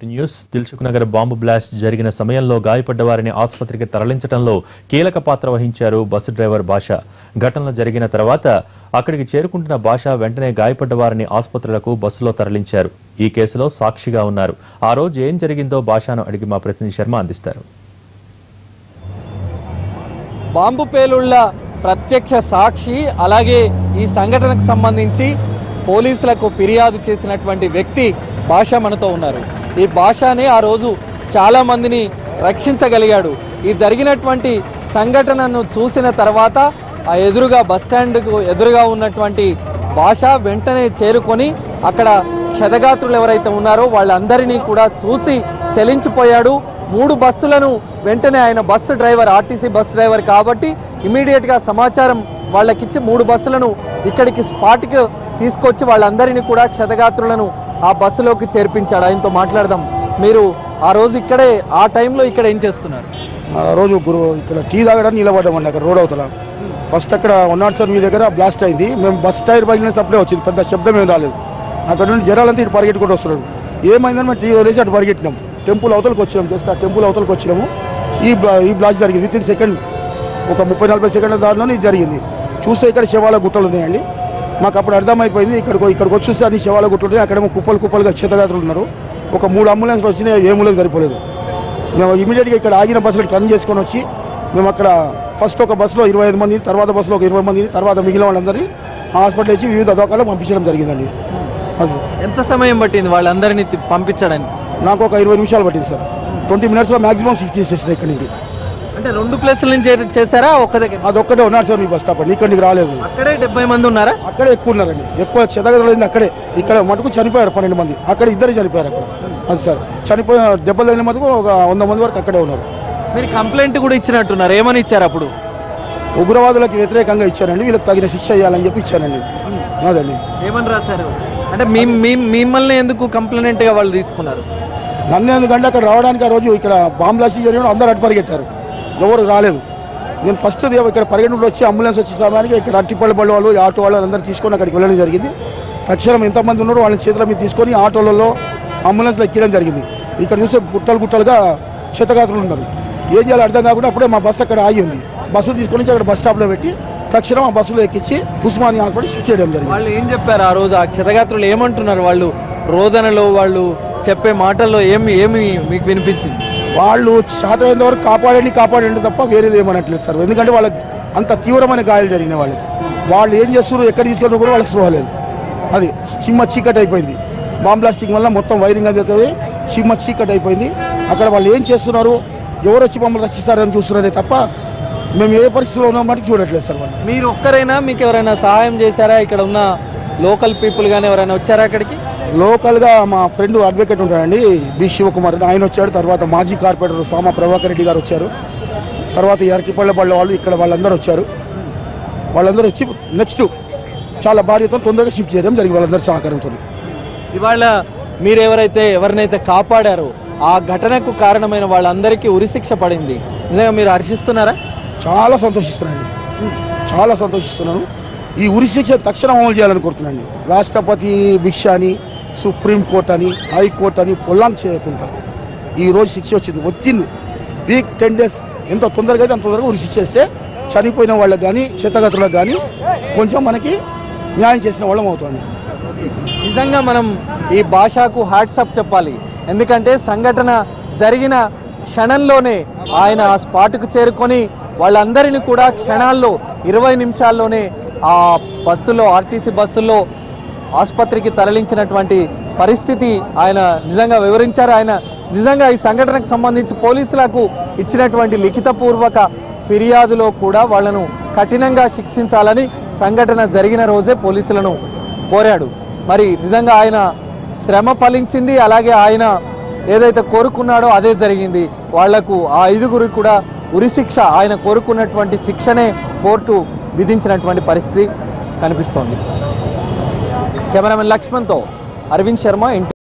to news Dilsukh Nagar bomb blast జరిగిన సమయంలో గాయపడ్డ వారిని ఆసుపత్రికి తరలించడంలో కీలక పాత్ర వహించారు బస్సు డ్రైవర్ భాష ఘటన జరిగిన తర్వాత అక్కడికి చేరుకుంటున్న భాష వెంటనే గాయపడ్డ వారిని ఆసుపత్రులకు బస్సులో తరలించారు ఈ కేసులో సాక్షిగా ఉన్నారు ఆ రోజు ఏం జరిగిందో భాషను అడిగి మా ప్రతినిధి శర్మ అందిస్తారు బాంబు పేలుళ్ల ప్రత్యక్ష సాక్షి అలాగే ఈ సంఘటనకు సంబంధించి పోలీసులకు ఫిర్యాదు చేసినటువంటి వ్యక్తి భాష మనతో ఉన్నారు ఈ భాషనే ఆ రోజు చాలా మందిని రక్షించగలిగాడు ఈ జరిగినటువంటి సంఘటనను చూసిన తర్వాత ఆ ఎదురుగా బస్టాండ్కు ఎదురుగా ఉన్నటువంటి భాష వెంటనే చేరుకొని అక్కడ క్షతగాత్రులు ఎవరైతే ఉన్నారో వాళ్ళందరినీ కూడా చూసి చలించిపోయాడు మూడు బస్సులను వెంటనే ఆయన bus driver RTC bus driver కాబట్టి ఇమీడియట్గా సమాచారం వాళ్ళకిచ్చి మూడు బస్సులను ఇక్కడికి స్పాట్కి తీసుకొచ్చి వాళ్ళందరినీ కూడా క్షతగాత్రులను ఆ బస్సులోకి చేర్పించాడు ఆయనతో మాట్లాడదాం మీరు ఆ రోజు ఇక్కడే ఆ టైంలో ఇక్కడ ఏం చేస్తున్నారు ఆ రోజు గురు ఇక్కడ టీ తాగడానికి నిలబడ్డామండి అక్కడ రోడ్ అవతల ఫస్ట్ అక్కడ వన్ నాట్ సెవెన్ మీ దగ్గర బ్లాస్ట్ అయింది మేము బస్ టైర్ పగిలిన సప్లై వచ్చింది పెద్ద శబ్దం ఏం రాలేదు అక్కడ నుండి జనాలంతా ఇటు పరిగెట్టుకుంటూ వస్తున్నాడు ఏమైందని మేము టీ వదిలేసి అటు పరిగెట్టినాం టెంపుల్ అవతలకు వచ్చినాం జస్ట్ ఆ టెంపుల్ అవతలకు వచ్చినాము ఈ బ్లా- ఈ బ్లాస్ట్ జరిగింది విత్ ఇన్ సెకండ్ ఒక ముప్పై నలభై సెకండ్ల దారిలోనే ఇది జరిగింది చూస్తే ఇక్కడ శవాల గుట్టలు ఉన్నాయండి మాకు అప్పుడు అర్థమైపోయింది ఇక్కడికి ఇక్కడికి వచ్చి చూస్తే అన్ని శవాల గుట్టలు ఉన్నాయి అక్కడేమో కుప్పలు కుప్పలుగా క్షతగాత్రులు ఉన్నారు ఒక మూడు అంబులెన్స్లు వచ్చినాయి ఏ మూలకు సరిపోలేదు మేము ఇమీడియట్గా ఇక్కడ ఆగిన బస్సులు టర్న్ చేసుకొని వచ్చి మేము అక్కడ ఫస్ట్ ఒక బస్సులో ఇరవై ఐదు మంది తర్వాత బస్సులో ఒక ఇరవై మంది తర్వాత మిగిలిన వాళ్ళందరినీ హాస్పిటల్ ఇచ్చి వివిధ దోకాలకు పంపించడం జరిగిందండి అది ఎంత సమయం పట్టింది వాళ్ళందరినీ తి- పంపించడానికి నాకు ఒక ఇరవై నిమిషాలు పట్టింది సార్ ట్వంటీ మినిట్స్లో మాక్సిమం షిఫ్ట్ చేసేసిన ఇక్కడి నుండి అంటే రెండు ప్లేసుల నుంచి చే- చేశారా ఒక్క దగ్గర అది ఒక్కటే ఉన్నారు సార్ మీ బస్ స్టాప్ అండి ఇక్కడికి రాలేదు అక్కడే డెబ్బై మంది ఉన్నారా అక్కడే ఎక్కువ ఉన్నారండి ఎక్కువ చెదగదలైంది అక్కడే ఇక్కడ మటుకు చనిపోయారు పన్నెండు మంది అక్కడ ఇద్దరు చనిపోయారు అక్కడ అది సార్ చనిపోయిన దెబ్బలు తగిలిన మటుకు ఒక వంద మంది వరకు అక్కడే ఉన్నారు మీరు కంప్లైంట్ కూడా ఇచ్చినట్టున్నారు ఏమని ఇచ్చారు అప్పుడు ఉగ్రవాదులకు వ్యతిరేకంగా ఇచ్చారండి వీళ్ళకి తగిన శిక్ష ఇవ్వాలని చెప్పి ఇచ్చానండి అదండి ఏమని రాశారు అంటే మీ మీ- మిమ్మల్ని ఎందుకు కంప్లైంట్ గా వాళ్ళు తీసుకున్నారు నన్ను ఎందుకంటే అక్కడ రావడానికి ఆ రోజు ఇక్కడ బాంబ్ బ్లాస్ట్ జరిగిన అందరూ అటు పరిగెట్టారు ఎవరు రాలేదు నేను ఫస్ట్ ఇక్కడ పరిగెట్టుకుంటూ వచ్చి అంబులెన్స్ వచ్చే సమయానికి ఇక్కడ అట్టిపల్లి బళ్ళు వాళ్ళు ఈ ఆటో వాళ్ళు అందరూ తీసుకొని అక్కడికి వెళ్ళడం జరిగింది తక్షణం ఎంతమంది ఉన్నారో వాళ్ళని చేతుల మీద తీసుకొని ఆటోలలో అంబులెన్స్లో ఎక్కడం జరిగింది ఇక్కడ చూస్తే గుట్టలు గుట్టలుగా శతగాత్రులు ఉన్నారు ఏం చేయాలో అర్థం కాకుండా అప్పుడే మా బస్సు అక్కడ ఆగి ఉంది బస్సు తీసుకొని వచ్చి అక్కడ బస్ స్టాప్లో పెట్టి తక్షణం ఆ బస్సులో ఎక్కించి ఉస్మానియా హాస్పిటల్ షిఫ్ట్ చేయడం జరిగింది వాళ్ళు ఏం చెప్పారు ఆ రోజు ఆ క్షతగాత్రులు ఏమంటున్నారు వాళ్ళు రోదనలో వాళ్ళు చెప్పే మాటల్లో ఏమి ఏమి మీకు వినిపించింది వాళ్ళు శాతమైనంత వరకు కాపాడండి కాపాడండి తప్ప వేరేది ఏమనట్లేదు సార్ ఎందుకంటే వాళ్ళకి అంత తీవ్రమైన గాయాలు జరిగినాయి వాళ్ళకి వాళ్ళు ఏం చేస్తున్నారు ఎక్కడ తీసుకెళ్ళినా కూడా వాళ్ళకి స్పృహ లేదు అది చిమ్మ చీకటి అయిపోయింది బాంబ్ బ్లాస్టింగ్ వల్ల మొత్తం వైరింగ్ అది అవుతుంది చిమ్మ చీకటి అయిపోయింది అక్కడ వాళ్ళు ఏం చేస్తున్నారు ఎవరు వచ్చి మమ్మల్ని రక్షిస్తారని చూస్తున్నారే తప్ప మేము ఏ పరిస్థితిలో ఉన్నాం మటుకు చూడట్లేదు సార్ వాళ్ళు మీరు ఒక్కరైనా మీకు ఎవరైనా సహాయం చేశారా ఇక్కడ ఉన్న లోకల్ పీపుల్ కానీ ఎవరైనా వచ్చారా అక్కడికి లోకల్గా మా ఫ్రెండ్ అడ్వకేట్ ఉంటాడండి బి శివకుమార్ అని ఆయన వచ్చాడు తర్వాత మాజీ కార్పొరేటర్ సామా ప్రభాకర్ రెడ్డి గారు వచ్చారు తర్వాత ఈ అరటిపళ్ళ పళ్ళ వాళ్ళు ఇక్కడ వాళ్ళందరూ వచ్చారు వాళ్ళందరూ వచ్చి నెక్స్ట్ చాలా భార్యతో తొందరగా షిఫ్ట్ చేయడం జరిగింది వాళ్ళందరూ సహకారంతో ఇవాళ మీరు ఎవరైతే ఎవరినైతే కాపాడారో ఆ ఘటనకు కారణమైన వాళ్ళందరికీ ఉరిశిక్ష పడింది నిజంగా మీరు హర్షిస్తున్నారా చాలా సంతోషిస్తున్నాను చాలా సంతోషిస్తున్నాను ఈ ఉరి శిక్ష తక్షణం అమలు చేయాలని కోరుతున్నాను రాష్ట్రపతి భిక్ష అని సుప్రీంకోర్టు అని హైకోర్టు అని పొల్లాంగ్ చేయకుండా ఈ రోజు శిక్ష వచ్చింది వచ్చింది వీక్ టెన్ డేస్ ఎంత తొందరగా అయితే అంత తొందరగా ఉరి శిక్ష చేస్తే చనిపోయిన వాళ్ళకి కానీ క్షతగతులకు కానీ కొంచెం మనకి న్యాయం చేసిన వాళ్ళం అవుతుంది నిజంగా మనం ఈ భాషకు హ్యాట్సప్ చెప్పాలి ఎందుకంటే సంఘటన జరిగిన క్షణంలోనే ఆయన ఆ స్పాట్కు చేరుకొని వాళ్ళందరినీ కూడా క్షణాల్లో ఇరవై నిమిషాల్లోనే ఆ బస్సులో ఆర్టీసీ బస్సులో ఆసుపత్రికి తరలించినటువంటి పరిస్థితి ఆయన నిజంగా వివరించారు ఆయన నిజంగా ఈ సంఘటనకు సంబంధించి పోలీసులకు ఇచ్చినటువంటి లిఖితపూర్వక ఫిర్యాదులో కూడా వాళ్ళను కఠినంగా శిక్షించాలని సంఘటన జరిగిన రోజే పోలీసులను కోరాడు మరి నిజంగా ఆయన శ్రమ ఫలించింది అలాగే ఆయన ఏదైతే కోరుకున్నాడో అదే జరిగింది వాళ్లకు ఆ ఐదుగురికి కూడా ఉరిశిక్ష ఆయన కోరుకున్నటువంటి శిక్షనే కోర్టు విధించినటువంటి పరిస్థితి కనిపిస్తోంది కెమెరామెన్ లక్ష్మణ్తో అరవింద్ శర్మ ఎన్టీ